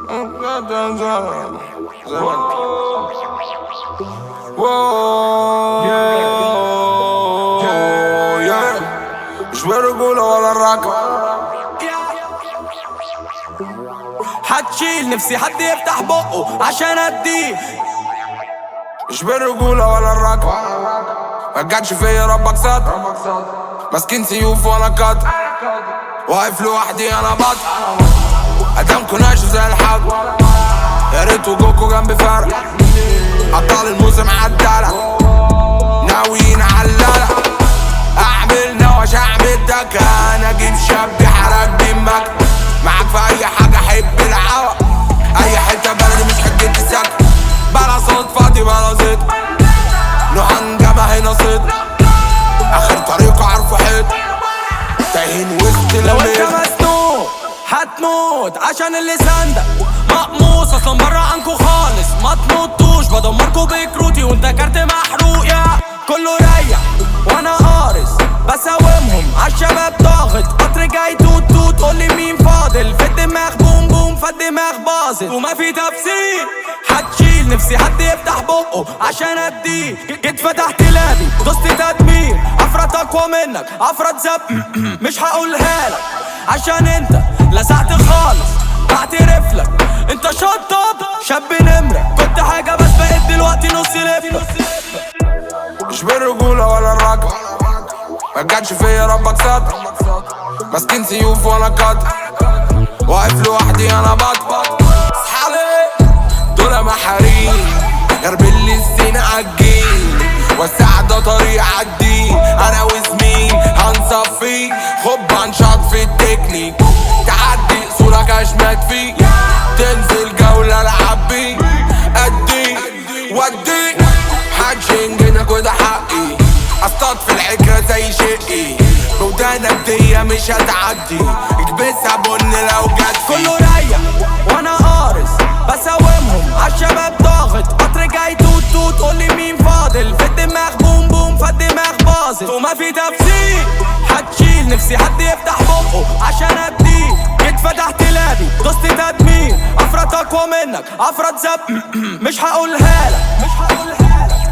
مش برجولة ولا الركب هتشيل نفسي حد يفتح بقه عشان اديه مش بالرجولة ولا الركب ما جاتش فيا ربك ستر ماسكين سيوف ولا قطر واقف لوحدي انا بطل ادامكوا ناشف زي الحب يا ريت وجوكوا جنبي فرق ابطال الموسم عالدلع ناويين علالة اعمل نوش اعمل دكان اجيب شاب حرق دمك معاك في اي حاجة حب العوى اي حتة بلدي مش حجتي سكت بلا صوت فاضي بلا زيت نهنجمة هنا صيد اخر طريق عارفه حيط تايهين وسط لو انت الميت مسنوق هتموت عشان اللسان ده مقموص اصلا بره عنكو خالص ما تموتوش بدمركوا بكروتي وانت كارت محروق يا كله ريح وانا قارص بساومهم عالشباب ضاغط قطر جاي توت توت قولي مين فاضل في الدماغ بوم بوم فالدماغ باظت وما في تفسير هتشيل نفسي حد يفتح بقه عشان اديه جيت فتحت لابي دوست تدمير افرط اقوى منك افرط زب مش هقولها لك عشان انت لسعت خالص بعترف لك انت شطب شاب نمرة كنت حاجة بس بقيت دلوقتي نص لفة مش بالرجولة ولا الركب ما جاتش فيا ربك ستر ماسكين سيوف ولا قطر واقف لوحدي انا بطل اصحابي دول محاريم غربلي السين عالجيل وسع ده طريق عالدين انا وزميل هنصفيك خب هنشاط في التكنيك تعدي صورك اشمت فيك تنزل جولة العب بيك اديك وديك محدش ينجنك وده حقي اصطاد في العكرة زي شقي بودانك دي مش هتعدي اكبسها بن لو جت كله ريح وانا قارص بساومهم عالشباب ضاغط قطر جاي توت توت قولي مين فاضل في الدماغ بوم بوم فالدماغ باظت وما في تفسير هتشيل نفسي حد يفتح بقه عشان اديه جيت فتحت لابي دوست تدمير افرط اقوى منك افرط زب مش هقولها لك مش هقولها لك